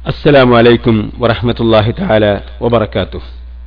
അസ്സലാമു അലൈക്കും വറഹ്മത്തുള്ളാഹി തആല വബറകാതുഹു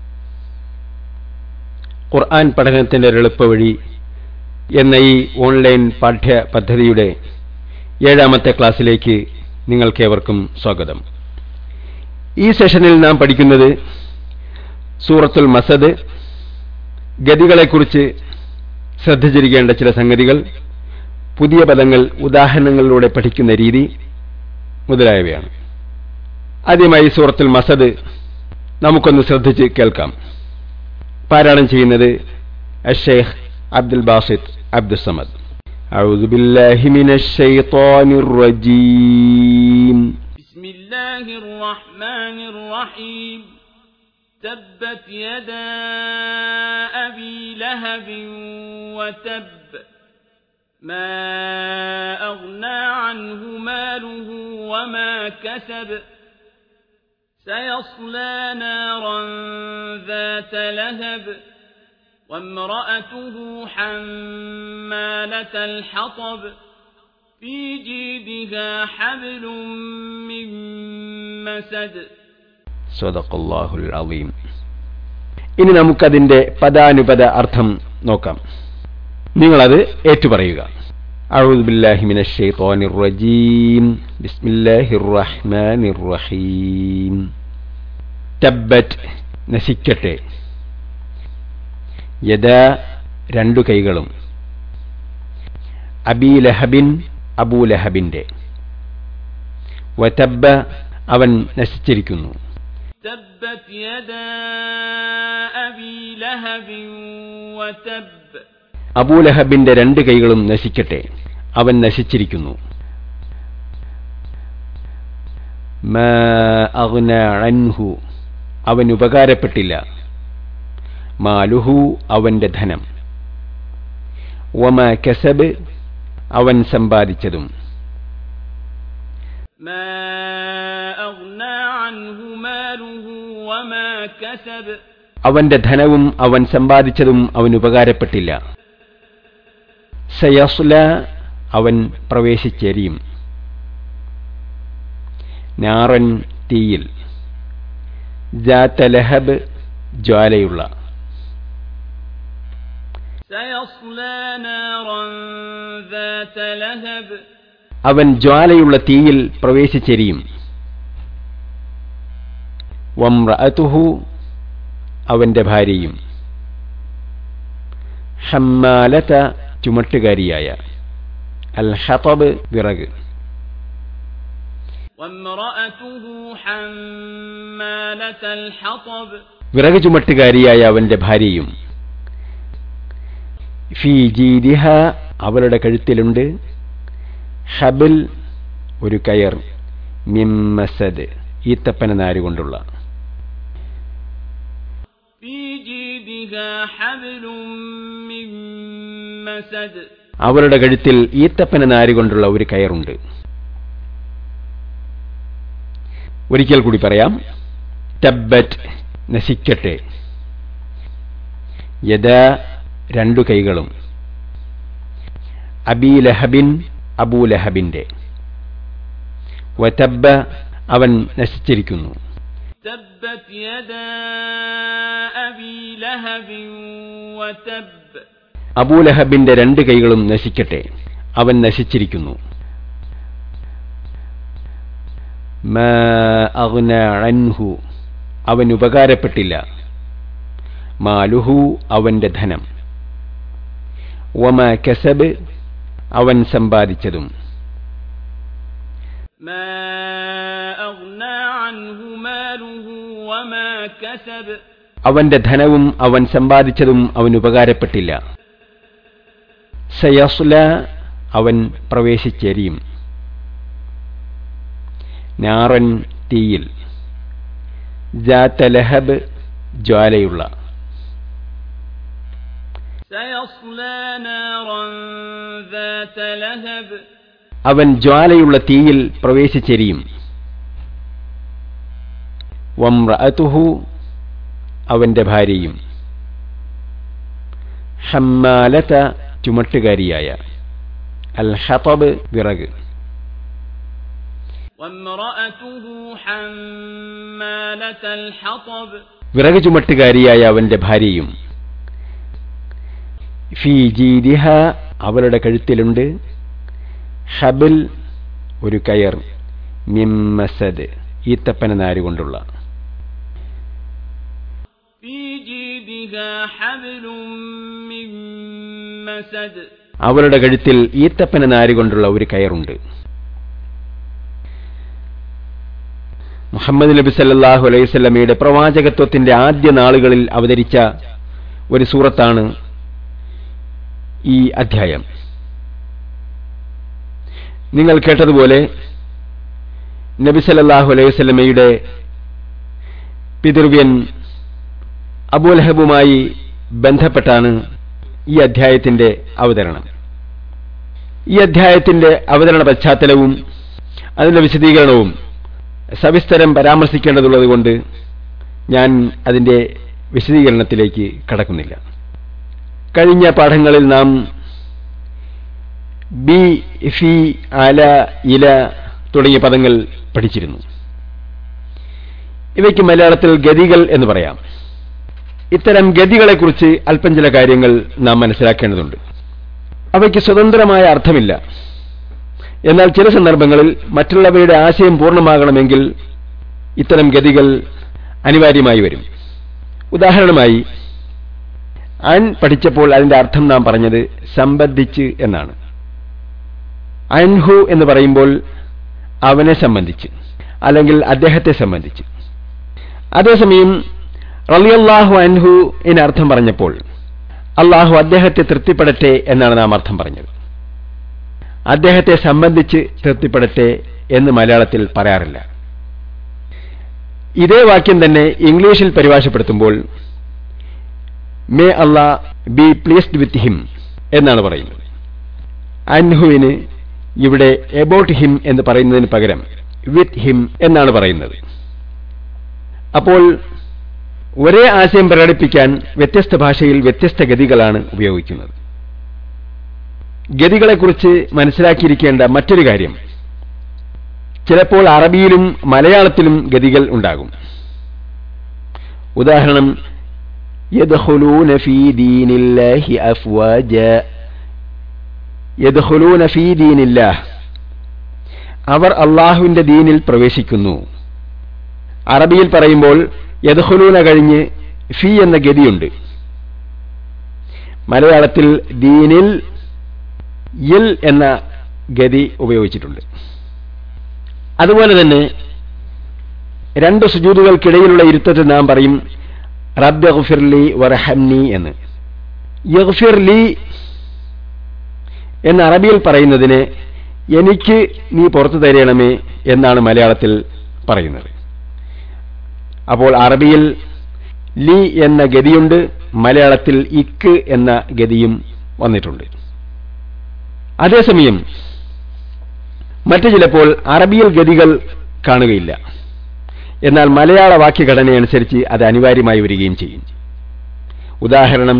ഖുർആൻ പഠനത്തിന്റെ ഒരു എളുപ്പവഴി എന്ന ഈ ഓൺലൈൻ പാഠ്യ പദ്ധതിയുടെ ഏഴാമത്തെ ക്ലാസ്സിലേക്ക് നിങ്ങൾക്കേവർക്കും സ്വാഗതം ഈ സെഷനിൽ നാം പഠിക്കുന്നത് സൂറത്തുൽ മസദ് ഗതികളെക്കുറിച്ച് ശ്രദ്ധിച്ചിരിക്കേണ്ട ചില സംഗതികൾ പുതിയ പദങ്ങൾ ഉദാഹരണങ്ങളിലൂടെ പഠിക്കുന്ന രീതി മുതലായവയാണ് ആദ്യമായി സൂറത്തുൽ മസദ് നമുക്കൊന്ന് ശ്രദ്ധിച്ച് കേൾക്കാം പാരായണം ചെയ്യുന്നത് അഷേഖ് അബ്ദുൽ ബാസിദ് അബ്ദുസമദ് أعوذ بالله من الشيطان الرجيم بسم الله الرحمن الرحيم تبت يدا أبي لهب وتب ما أغنى عنه ماله وما كسب سيصلى نارا ذات لهب وامرأته حمالة الحطب في جيدها حبل من مسد സ്വതഖല്ലാഹുൽ അലീം ഇനി നമുക്കതിന്റെ പദാനുപദ അർത്ഥം നോക്കാം നിങ്ങളത് ഏറ്റുപറയുക أعوذ بالله من الشيطان الرجيم بسم الله الرحمن الرحيم تبت നശിക്കട്ടെ യഥാ രണ്ടു കൈകളും അബീ ലഹബിൻ അബൂലഹബിന്റെ വതബ്ബ അവൻ നശിച്ചിരിക്കുന്നു تبت يدا أبي لهب وتب അബൂലഹബിന്റെ രണ്ട് കൈകളും നശിക്കട്ടെ അവൻ നശിച്ചിരിക്കുന്നു മാ അഗ്ന അൻഹു അവൻ ഉപകാരപ്പെട്ടില്ല മാലുഹു അവന്റെ ധനം വമ കസബ് അവൻ സമ്പാദിച്ചതും ما أغنى عنه ماله وما كسب അവന്റെ ധനവും അവൻ സമ്പാദിച്ചതും അവൻ ഉപകാരപ്പെട്ടില്ല സയസ്ല അവൻ പ്രവേശിച്ചെരിയും നാറൻ തീയിൽ ജാത്തലഹബ് ജ്വാലയുള്ള سيصلى نارا ذات لهب അവൻ ജ്വാലയുള്ള തീയിൽ പ്രവേശിച്ചെരിയും വമ്രഅതുഹു അവന്റെ ഭാര്യയും ഹമ്മാലത ചുമട്ടുകാരിയായ അൽ ഹതബ് വിറക് وامرأته حمالة الحطب വിറക് ചുമട്ടുകാരിയായ അവന്റെ ഭാര്യയും ഫീ ജീദിഹ അവളുടെ കഴുത്തിലുണ്ട് ഹബിൽ ഒരു കയർ മിമ്മസദ് ഈത്തപ്പന നാരുകൊണ്ടുള്ള في جيدها حبل من مسد അവളുടെ കഴുത്തിൽ ഈത്തപ്പന നാരുകൊണ്ടുള്ള ഒരു കയറുണ്ട് ഒരിക്കൽ കൂടി പറയാം തബ്ബറ്റ് നശിക്കട്ടെ യഥാ രണ്ടു കൈകളും അബീ ലഹബിൻ അബൂലഹബിന്റെ വതബ്ബ അവൻ നശിച്ചിരിക്കുന്നു تبت يدا أبي لهب وتب അബൂലഹബിന്റെ രണ്ട് കൈകളും നശിക്കട്ടെ അവൻ നശിച്ചിരിക്കുന്നു മാ അഗ്ന അൻഹു അവൻ ഉപകാരപ്പെട്ടില്ല മാലുഹു അവന്റെ ധനം വമ കസബ് അവൻ സമ്പാദിച്ചതും ما أغنى عنه ماله وما كسب അവന്റെ ധനവും അവൻ സമ്പാദിച്ചതും അവൻ ഉപകാരപ്പെട്ടില്ല സയസ്ല അവൻ പ്രവേശിച്ചെരിയും നാറൻ തീയിൽ ജാത്തലഹബ് ജ്വാലയുള്ള سيصلى نارا ذات لهب അവൻ ജ്വാലയുള്ള തീയിൽ പ്രവേശിച്ചെരിയും വമ്രഅതുഹു അവന്റെ ഭാര്യയും ഹമ്മാലത ചുമട്ടുകാരിയായ അൽ ഹതബ് വിറക് وامرأته حمالة الحطب വിറക് ചുമട്ടുകാരിയായ അവന്റെ ഭാര്യയും ഫീ ജീദിഹ അവളുടെ കഴുത്തിലുണ്ട് ഹബിൽ ഒരു കയർ മിമ്മസദ് ഈത്തപ്പന നാരുകൊണ്ടുള്ള في جيدها حبل من مسد അവളുടെ കഴുത്തിൽ ഈത്തപ്പന നാരുകൊണ്ടുള്ള ഒരു കയറുണ്ട് മുഹമ്മദ് നബി സല്ലല്ലാഹു അലൈഹി വസല്ലമയുടെ പ്രവാചകത്വത്തിന്റെ ആദ്യ നാളുകളിൽ അവതരിച്ച ഒരു സൂറത്താണ് ഈ അധ്യായം നിങ്ങൾ കേട്ടതുപോലെ നബി സല്ലല്ലാഹു അലൈഹി വസല്ലമയുടെ പിതൃവ്യൻ അബൂലഹബുമായി ബന്ധപ്പെട്ടാണ് ഈ അധ്യായത്തിന്റെ അവതരണം ഈ അധ്യായത്തിന്റെ അവതരണ പശ്ചാത്തലവും അതിന്റെ വിശദീകരണവും സവിസ്തരം പരാമർശിക്കേണ്ടതുള്ളതുകൊണ്ട് ഞാൻ അതിന്റെ വിശദീകരണത്തിലേക്ക് കടക്കുന്നില്ല കഴിഞ്ഞ പാഠങ്ങളിൽ നാം ബി ഫി അല ഇല തുടങ്ങിയ പദങ്ങൾ പഠിച്ചിരുന്നു ഇവയ്ക്ക് മലയാളത്തിൽ ഗതികൾ എന്ന് പറയാം ഇത്തരം ഗതികളെക്കുറിച്ച് അല്പം ചില കാര്യങ്ങൾ നാം മനസ്സിലാക്കേണ്ടതുണ്ട് അവയ്ക്ക് സ്വതന്ത്രമായ അർത്ഥമില്ല എന്നാൽ ചില സന്ദർഭങ്ങളിൽ മറ്റുള്ളവയുടെ ആശയം പൂർണ്ണമാകണമെങ്കിൽ ഇത്തരം ഗതികൾ അനിവാര്യമായി വരും ഉദാഹരണമായി അൻ പഠിച്ചപ്പോൾ അതിന്റെ അർത്ഥം നാം പറഞ്ഞത് സംബന്ധിച്ച് എന്നാണ് അൻഹു എന്ന് പറയുമ്പോൾ അവനെ സംബന്ധിച്ച് അല്ലെങ്കിൽ അദ്ദേഹത്തെ സംബന്ധിച്ച് അതേസമയം റളിയല്ലാഹു അൻഹു എന്ന് അർത്ഥം പറഞ്ഞപ്പോൾ അള്ളാഹു അദ്ദേഹത്തെ തൃപ്തിപ്പെടട്ടെ എന്നാണ് നാം അർത്ഥം പറഞ്ഞത് അദ്ദേഹത്തെ സംബന്ധിച്ച് തൃപ്തിപ്പെടട്ടെ എന്ന് മലയാളത്തിൽ പറയാറില്ല ഇതേ വാക്യം തന്നെ ഇംഗ്ലീഷിൽ പരിഭാഷപ്പെടുത്തുമ്പോൾ may Allah be pleased with him എന്നാണ് പറയുന്നത് അൻഹുവിന് ഇവിടെ എബൌട്ട് ഹിം എന്ന് പറയുന്നതിന് പകരം വിത്ത് ഹിം എന്നാണ് പറയുന്നത് അപ്പോൾ ഒരേ ആശയം പ്രകടിപ്പിക്കാൻ വ്യത്യസ്ത ഭാഷയിൽ വ്യത്യസ്ത ഗതികളാണ് ഉപയോഗിക്കുന്നത് ഗതികളെക്കുറിച്ച് മനസ്സിലാക്കിയിരിക്കേണ്ട മറ്റൊരു കാര്യം ചിലപ്പോൾ അറബിയിലും മലയാളത്തിലും ഗതികൾ ഉണ്ടാകും ഉദാഹരണം يدخلون في دين الله أفواجا يدخلون في دين الله അവർ അള്ളാഹുവിന്റെ ദീനിൽ പ്രവേശിക്കുന്നു അറബിയിൽ പറയുമ്പോൾ യദ്ഹുലൂന കഴിഞ്ഞ് ഫി എന്ന ഗതിയുണ്ട് മലയാളത്തിൽ ദീനിൽ യിൽ എന്ന ഗതി ഉപയോഗിച്ചിട്ടുണ്ട് അതുപോലെ തന്നെ രണ്ട് സുജൂതുകൾക്കിടയിലുള്ള ഇരുത്തത്തിൽ നാം പറയും റബ്ബ് യഗ്ഫിർലി വറഹംനി എന്ന് യഗ്ഫിർലി എന്ന് അറബിയിൽ പറയുന്നതിന് എനിക്ക് നീ പുറത്തു തരണമേ എന്നാണ് മലയാളത്തിൽ പറയുന്നത് അപ്പോൾ അറബിയിൽ ലി എന്ന ഗതിയുണ്ട് മലയാളത്തിൽ ഇക്ക് എന്ന ഗതിയും വന്നിട്ടുണ്ട് അതേസമയം മറ്റു ചിലപ്പോൾ അറബിയിൽ ഗതികൾ കാണുകയില്ല എന്നാൽ മലയാള വാക്യഘടനയനുസരിച്ച് അത് അനിവാര്യമായി വരികയും ചെയ്യും ഉദാഹരണം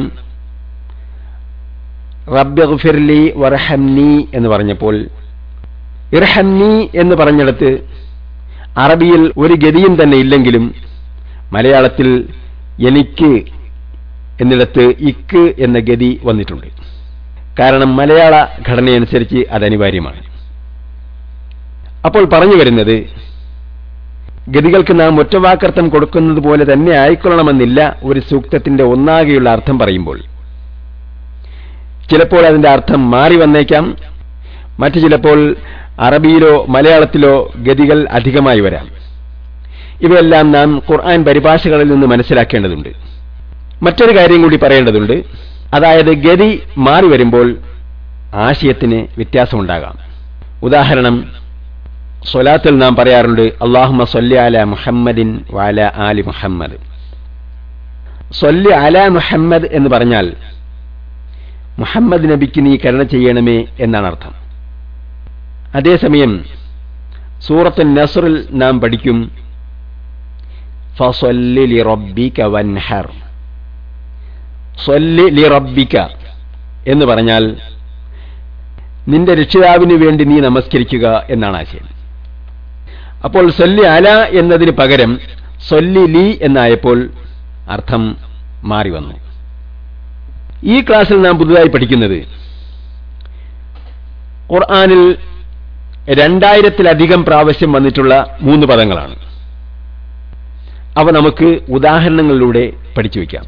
റബ്ബിർലി വർഹംനി എന്ന് പറഞ്ഞപ്പോൾ ഇർഹംനി എന്ന് പറഞ്ഞിടത്ത് അറബിയിൽ ഒരു ഗതിയും തന്നെ ഇല്ലെങ്കിലും മലയാളത്തിൽ എനിക്ക് എന്നിടത്ത് ഇക്ക് എന്ന ഗതി വന്നിട്ടുണ്ട് കാരണം മലയാള ഘടനയനുസരിച്ച് അത് അനിവാര്യമാണ് അപ്പോൾ പറഞ്ഞു വരുന്നത് ഗതികൾക്ക് നാം ഒറ്റവാക്കർത്ഥം കൊടുക്കുന്നത് പോലെ തന്നെ ആയിക്കൊള്ളണമെന്നില്ല ഒരു സൂക്തത്തിന്റെ ഒന്നാകെയുള്ള അർത്ഥം പറയുമ്പോൾ ചിലപ്പോൾ അതിന്റെ അർത്ഥം മാറി വന്നേക്കാം മറ്റു ചിലപ്പോൾ അറബിയിലോ മലയാളത്തിലോ ഗതികൾ അധികമായി വരാം ഇവയെല്ലാം നാം ഖുർആൻ പരിഭാഷകളിൽ നിന്ന് മനസ്സിലാക്കേണ്ടതുണ്ട് മറ്റൊരു കാര്യം കൂടി പറയേണ്ടതുണ്ട് അതായത് ഗതി മാറി വരുമ്പോൾ ആശയത്തിന് വ്യത്യാസമുണ്ടാകാം ഉദാഹരണം സ്വലാത്തിൽ നാം പറയാറുണ്ട് അള്ളാഹുമ സൊല്ലി അല മുഹമ്മദിൻ വാല ആലി മുഹമ്മദ് സൊല്ലി അല മുഹമ്മദ് എന്ന് പറഞ്ഞാൽ മുഹമ്മദ് നബിക്ക് നീ കരുണ ചെയ്യണമേ എന്നാണ് അർത്ഥം അതേസമയം സൂറത്ത് നസറിൽ നാം പഠിക്കും ഫസൊല്ലി ലി റബ്ബിക വൻഹർ സൊല്ലി ലി റബ്ബിക എന്ന് പറഞ്ഞാൽ നിന്റെ രക്ഷിതാവിന് വേണ്ടി നീ നമസ്കരിക്കുക എന്നാണ് ആശയം അപ്പോൾ സൊല്ലി അല എന്നതിന് പകരം സൊല്ലി ലി എന്നായപ്പോൾ അർത്ഥം മാറി വന്നു ഈ ക്ലാസ്സിൽ നാം പുതുതായി പഠിക്കുന്നത് ഖുർആാനിൽ രണ്ടായിരത്തിലധികം പ്രാവശ്യം വന്നിട്ടുള്ള മൂന്ന് പദങ്ങളാണ് അവ നമുക്ക് ഉദാഹരണങ്ങളിലൂടെ പഠിച്ചു വയ്ക്കാം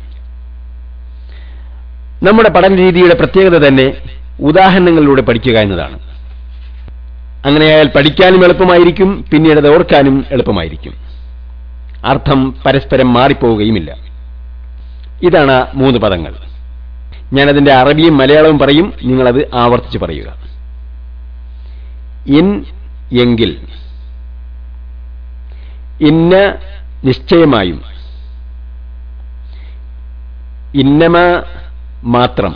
നമ്മുടെ പഠന രീതിയുടെ പ്രത്യേകത തന്നെ ഉദാഹരണങ്ങളിലൂടെ പഠിക്കുക എന്നതാണ് അങ്ങനെയായാൽ പഠിക്കാനും എളുപ്പമായിരിക്കും പിന്നീട് അത് ഓർക്കാനും എളുപ്പമായിരിക്കും അർത്ഥം പരസ്പരം മാറിപ്പോവുകയുമില്ല ഇതാണ് ആ മൂന്ന് പദങ്ങൾ ഞാനതിന്റെ അറബിയും മലയാളവും പറയും നിങ്ങളത് ആവർത്തിച്ച് പറയുക ഇൻ എങ്കിൽ ഇന്ന നിശ്ചയമായും ഇന്നമ മാത്രം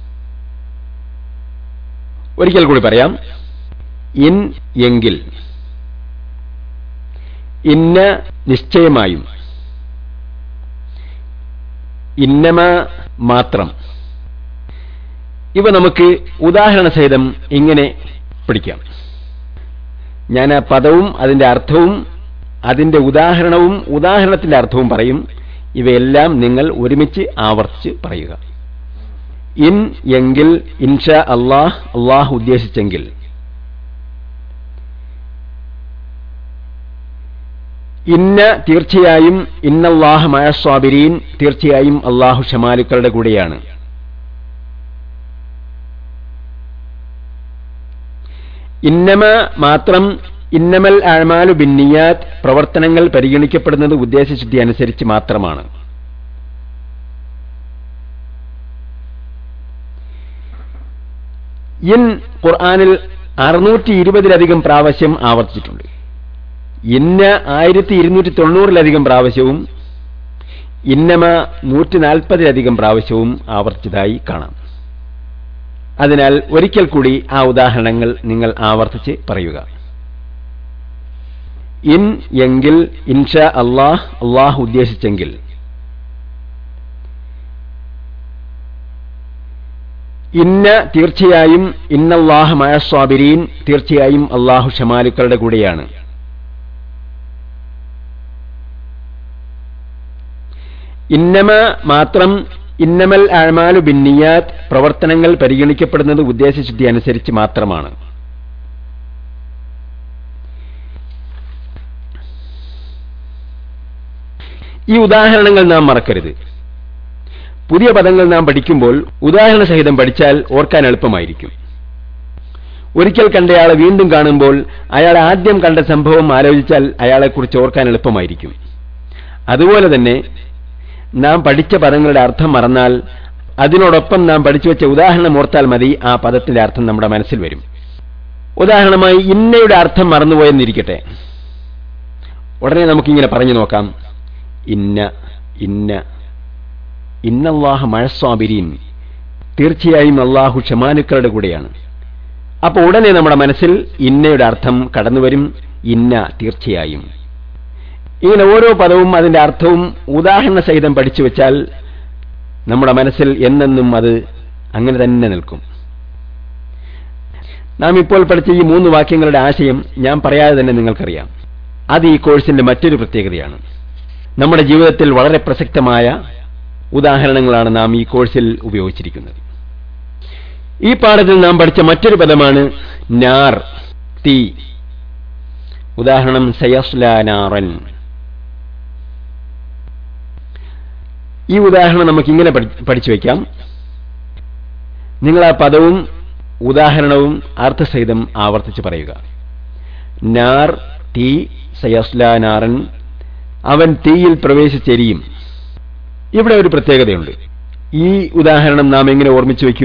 ഒരിക്കൽ കൂടി പറയാം ഇൻ എങ്കിൽ ഇന്ന നിശ്ചയമായും ഇന്നമ മാത്രം ഇവ നമുക്ക് ഉദാഹരണ സഹിതം ഇങ്ങനെ പഠിക്കാം ഞാൻ ആ പദവും അതിന്റെ അർത്ഥവും അതിന്റെ ഉദാഹരണവും ഉദാഹരണത്തിന്റെ അർത്ഥവും പറയും ഇവയെല്ലാം നിങ്ങൾ ഒരുമിച്ച് ആവർത്തിച്ച് പറയുക ഇൻ എങ്കിൽ ഇൻഷ അള്ളാഹ് അള്ളാഹ് ഉദ്ദേശിച്ചെങ്കിൽ ഇന്ന തീർച്ചയായും ഇന്നല്ലാഹ് മഴസ്വാബിരീൻ തീർച്ചയായും അള്ളാഹു ഷമാലുക്കളുടെ കൂടെയാണ് ഇന്നമ മാത്രം ഇന്നമൽ അഴമാലു ബിന്നിയാത്ത് പ്രവർത്തനങ്ങൾ പരിഗണിക്കപ്പെടുന്നത് ഉദ്ദേശശുദ്ധി അനുസരിച്ച് മാത്രമാണ് ഇൻ ഖുർആാനിൽ അറുന്നൂറ്റി ഇരുപതിലധികം പ്രാവശ്യം ആവർത്തിച്ചിട്ടുണ്ട് ഇന്ന ആയിരത്തി ഇരുന്നൂറ്റി തൊണ്ണൂറിലധികം പ്രാവശ്യവും ഇന്നമ നൂറ്റി നാൽപ്പതിലധികം പ്രാവശ്യവും ആവർത്തിച്ചതായി കാണാം അതിനാൽ ഒരിക്കൽ കൂടി ആ ഉദാഹരണങ്ങൾ നിങ്ങൾ ആവർത്തിച്ച് പറയുക ഇൻ എങ്കിൽ ഇൻഷ അള്ളാഹ് അള്ളാഹ് ഉദ്ദേശിച്ചെങ്കിൽ ഇന്ന തീർച്ചയായും ഇന്നല്ലാഹ് മഴസ്വാബിരീൻ തീർച്ചയായും അള്ളാഹു ഷമാലുക്കളുടെ കൂടെയാണ് ഇന്നമ മാത്രം ഇന്നമൽ അഴമാലു ബിന്നിയാത്ത് പ്രവർത്തനങ്ങൾ പരിഗണിക്കപ്പെടുന്നത് ഉദ്ദേശശുദ്ധി അനുസരിച്ച് മാത്രമാണ് ഈ ഉദാഹരണങ്ങൾ നാം മറക്കരുത് പുതിയ പദങ്ങൾ നാം പഠിക്കുമ്പോൾ ഉദാഹരണ സഹിതം പഠിച്ചാൽ ഓർക്കാൻ എളുപ്പമായിരിക്കും ഒരിക്കൽ കണ്ടയാളെ വീണ്ടും കാണുമ്പോൾ അയാൾ ആദ്യം കണ്ട സംഭവം ആലോചിച്ചാൽ അയാളെക്കുറിച്ച് ഓർക്കാൻ എളുപ്പമായിരിക്കും അതുപോലെ തന്നെ നാം പഠിച്ച പദങ്ങളുടെ അർത്ഥം മറന്നാൽ അതിനോടൊപ്പം നാം പഠിച്ചു വെച്ച ഉദാഹരണം ഓർത്താൽ മതി ആ പദത്തിന്റെ അർത്ഥം നമ്മുടെ മനസ്സിൽ വരും ഉദാഹരണമായി ഇന്നയുടെ അർത്ഥം മറന്നുപോയെന്നിരിക്കട്ടെ ഉടനെ നമുക്കിങ്ങനെ പറഞ്ഞു നോക്കാം ഇന്ന ഇന്ന ഇന്നല്ലാഹ് മഴസ്വാബിരീൻ തീർച്ചയായും അള്ളാഹു ക്ഷമാനുക്കളുടെ കൂടെയാണ് അപ്പൊ ഉടനെ നമ്മുടെ മനസ്സിൽ ഇന്നയുടെ അർത്ഥം കടന്നുവരും ഇന്ന തീർച്ചയായും ഇങ്ങനെ ഓരോ പദവും അതിന്റെ അർത്ഥവും ഉദാഹരണ സഹിതം പഠിച്ചു വെച്ചാൽ നമ്മുടെ മനസ്സിൽ എന്നെന്നും അത് അങ്ങനെ തന്നെ നിൽക്കും നാം ഇപ്പോൾ പഠിച്ച ഈ മൂന്ന് വാക്യങ്ങളുടെ ആശയം ഞാൻ പറയാതെ തന്നെ നിങ്ങൾക്കറിയാം അത് ഈ കോഴ്സിന്റെ മറ്റൊരു പ്രത്യേകതയാണ് നമ്മുടെ ജീവിതത്തിൽ വളരെ പ്രസക്തമായ ഉദാഹരണങ്ങളാണ് നാം ഈ കോഴ്സിൽ ഉപയോഗിച്ചിരിക്കുന്നത് ഈ പാഠത്തിൽ നാം പഠിച്ച മറ്റൊരു പദമാണ് നാർ തീ ഉദാഹരണം സയസ്ലാനാറൻ ഈ ഉദാഹരണം നമുക്ക് ഇങ്ങനെ പഠിച്ചു വയ്ക്കാം നിങ്ങൾ ആ പദവും ഉദാഹരണവും അർത്ഥസഹിതം ആവർത്തിച്ച് പറയുക നാർ തീ സയസ്ലാനാറൻ അവൻ തീയിൽ പ്രവേശിച്ചെരിയും ഇവിടെ ഒരു പ്രത്യേകതയുണ്ട് ഈ ഉദാഹരണം നാം എങ്ങനെ ഓർമ്മിച്ചു വയ്ക്കും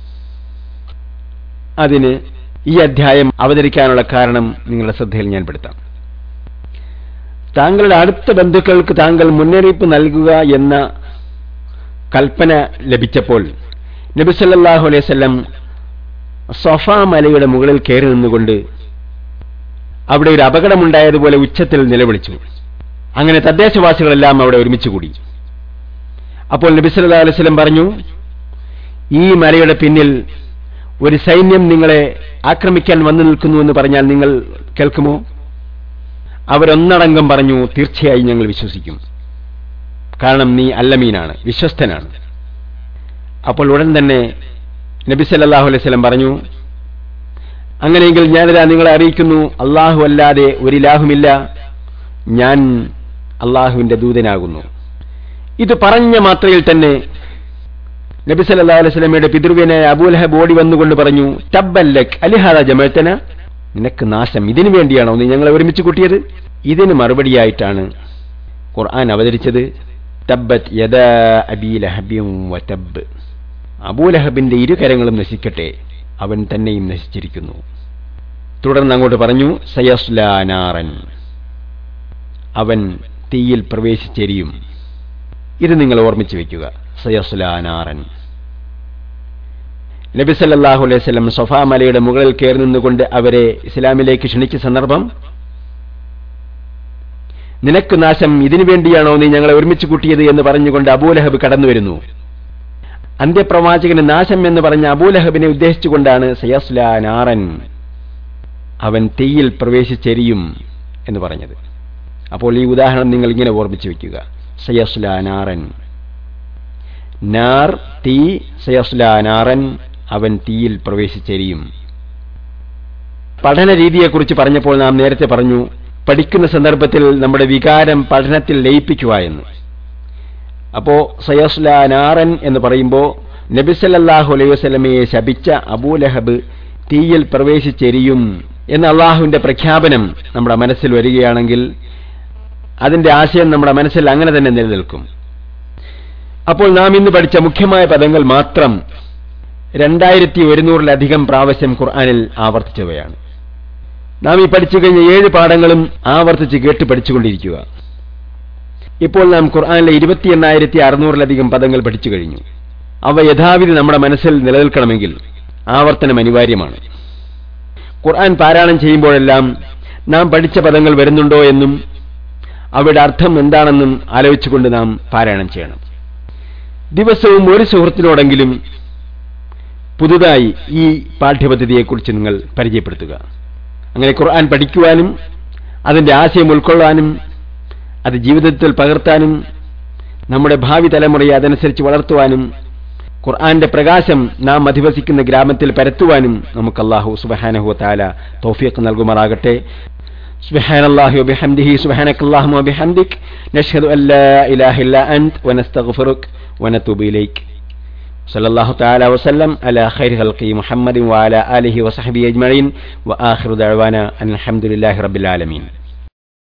അതിന് ഈ അധ്യായം അവതരിക്കാനുള്ള കാരണം നിങ്ങളുടെ ശ്രദ്ധയിൽ ഞാൻ പെടുത്താം താങ്കളുടെ അടുത്ത ബന്ധുക്കൾക്ക് താങ്കൾ മുന്നറിയിപ്പ് നൽകുക എന്ന കൽപ്പന ലഭിച്ചപ്പോൾ നബിസല്ലാഹു അലൈവല്ലം സൊഫ മലയുടെ മുകളിൽ കയറി നിന്നുകൊണ്ട് അവിടെ ഒരു അപകടമുണ്ടായതുപോലെ ഉച്ചത്തിൽ നിലവിളിച്ചു അങ്ങനെ തദ്ദേശവാസികളെല്ലാം അവിടെ ഒരുമിച്ചുകൂടി അപ്പോൾ നബി സല്ലല്ലാഹു അലൈഹി വസല്ലം പറഞ്ഞു ഈ മലയുടെ പിന്നിൽ ഒരു സൈന്യം നിങ്ങളെ ആക്രമിക്കാൻ വന്നു നിൽക്കുന്നു എന്ന് പറഞ്ഞാൽ നിങ്ങൾ കേൾക്കുമോ അവരൊന്നടങ്കം പറഞ്ഞു തീർച്ചയായും ഞങ്ങൾ വിശ്വസിക്കും കാരണം നീ അല്ലമീനാണ് വിശ്വസ്തനാണ് അപ്പോൾ ഉടൻ തന്നെ നബി സല്ലല്ലാഹു അലൈഹി വസല്ലം പറഞ്ഞു അങ്ങനെയെങ്കിൽ ഞാനിതാ നിങ്ങളെ അറിയിക്കുന്നു അള്ളാഹു അല്ലാതെ ഒരിലാഹുമില്ല ഞാൻ അള്ളാഹുവിന്റെ ദൂതനാകുന്നു ഇത് പറഞ്ഞ മാത്രയിൽ തന്നെ നബി സല്ലല്ലാഹു അലൈഹി വസല്ലമയുടെ പിതൃവ്യനായ അബൂലഹബ് ഓടി വന്നുകൊണ്ട് പറഞ്ഞു ടബ്ബല്ലക് അലിഹാദ ജമഅത്തന നിനക്ക് നാശം ഇതിനു വേണ്ടിയാണോ നീ ഞങ്ങളെ ഒരുമിച്ച് കൂട്ടിയത് ഇതിന് മറുപടിയായിട്ടാണ് ഖുർആൻ അവതരിച്ചത് തബ്ബത് യദാ അബീ ലഹബിയും വതബ് അബൂലഹബിന്റെ ഇരുകരങ്ങളും നശിക്കട്ടെ അവൻ തന്നെയും നശിച്ചിരിക്കുന്നു തുടർന്ന് അങ്ങോട്ട് പറഞ്ഞു സയസ്ലാനാറൻ അവൻ തീയിൽ പ്രവേശിച്ചെരിയും ഇത് നിങ്ങൾ ഓർമ്മിച്ചു വെക്കുക സയസ്ലാനാറൻ നബി സല്ലല്ലാഹു അലൈഹി വസല്ലം സൊഫാ മലയുടെ മുകളിൽ കയറി നിന്നുകൊണ്ട് അവരെ ഇസ്ലാമിലേക്ക് ക്ഷണിച്ച സന്ദർഭം നിനക്ക് നാശം ഇതിനു വേണ്ടിയാണോ നീ ഞങ്ങളെ ഒരുമിച്ച് കൂട്ടിയത് എന്ന് പറഞ്ഞുകൊണ്ട് അബൂലഹബ് കടന്നു വരുന്നു അന്ത്യപ്രവാചകന് നാശം എന്ന് പറഞ്ഞ അബൂലഹബിനെ ഉദ്ദേശിച്ചുകൊണ്ടാണ് സയസ്ലാനാറൻ അവൻ തീയിൽ പ്രവേശിച്ചെരിയും എന്ന് പറഞ്ഞത് അപ്പോൾ ഈ ഉദാഹരണം നിങ്ങൾ ഇങ്ങനെ ഓർമ്മിച്ചു വെക്കുക സയസ്ലാനാറൻ നാർ തീ സയസ്ലാനാറൻ അവൻ തീയിൽ പ്രവേശിച്ചെരിയും പഠന രീതിയെക്കുറിച്ച് പറഞ്ഞപ്പോൾ നാം നേരത്തെ പറഞ്ഞു പഠിക്കുന്ന സന്ദർഭത്തിൽ നമ്മുടെ വികാരം പഠനത്തിൽ ലയിപ്പിക്കുക എന്ന് അപ്പോ സയസ്ലാനാറൻ എന്ന് പറയുമ്പോൾ നബിസല്ലാഹു അലൈഹി വസ്ലമയെ ശപിച്ച അബൂലഹബ് തീയിൽ പ്രവേശിച്ചെരിയും എന്ന അള്ളാഹുവിന്റെ പ്രഖ്യാപനം നമ്മുടെ മനസ്സിൽ വരികയാണെങ്കിൽ അതിന്റെ ആശയം നമ്മുടെ മനസ്സിൽ അങ്ങനെ തന്നെ നിലനിൽക്കും അപ്പോൾ നാം ഇന്ന് പഠിച്ച മുഖ്യമായ പദങ്ങൾ മാത്രം രണ്ടായിരത്തി ഒരുന്നൂറിലധികം പ്രാവശ്യം ഖുർആാനിൽ ആവർത്തിച്ചവയാണ് നാം ഈ പഠിച്ചു കഴിഞ്ഞ ഏഴ് പാഠങ്ങളും ആവർത്തിച്ച് കേട്ട് പഠിച്ചുകൊണ്ടിരിക്കുക ഇപ്പോൾ നാം ഖുർആാനിലെ ഇരുപത്തി എണ്ണായിരത്തി അറുന്നൂറിലധികം പദങ്ങൾ പഠിച്ചു കഴിഞ്ഞു അവ യഥാവിധി നമ്മുടെ മനസ്സിൽ നിലനിൽക്കണമെങ്കിൽ ആവർത്തനം അനിവാര്യമാണ് ഖുർആൻ പാരായണം ചെയ്യുമ്പോഴെല്ലാം നാം പഠിച്ച പദങ്ങൾ വരുന്നുണ്ടോ എന്നും അവയുടെ അർത്ഥം എന്താണെന്നും ആലോചിച്ചുകൊണ്ട് നാം പാരായണം ചെയ്യണം ദിവസവും ഒരു സുഹൃത്തിനോടെങ്കിലും പുതുതായി ഈ പാഠ്യപദ്ധതിയെക്കുറിച്ച് നിങ്ങൾ പരിചയപ്പെടുത്തുക അങ്ങനെ ഖുർആൻ പഠിക്കുവാനും അതിന്റെ ആശയം ഉൾക്കൊള്ളാനും അത് ജീവിതത്തിൽ പകർത്താനും നമ്മുടെ ഭാവി തലമുറയെ അതനുസരിച്ച് വളർത്തുവാനും ഖുർആന്റെ പ്രകാശം നാം അധിവസിക്കുന്ന ഗ്രാമത്തിൽ പരത്തുവാനും നമുക്ക് അള്ളാഹു സുബഹാനഹു താല തൗഫീഖ് നൽകുമാറാകട്ടെ سبحان الله وبحمده سبحانك اللهم وبحمدك نشهد أن لا إله إلا أنت ونستغفرك ونتوب إليك صلى الله تعالى وسلم على خير خلقه محمد وعلى آله وصحبه أجمعين وآخر دعوانا أن الحمد لله رب العالمين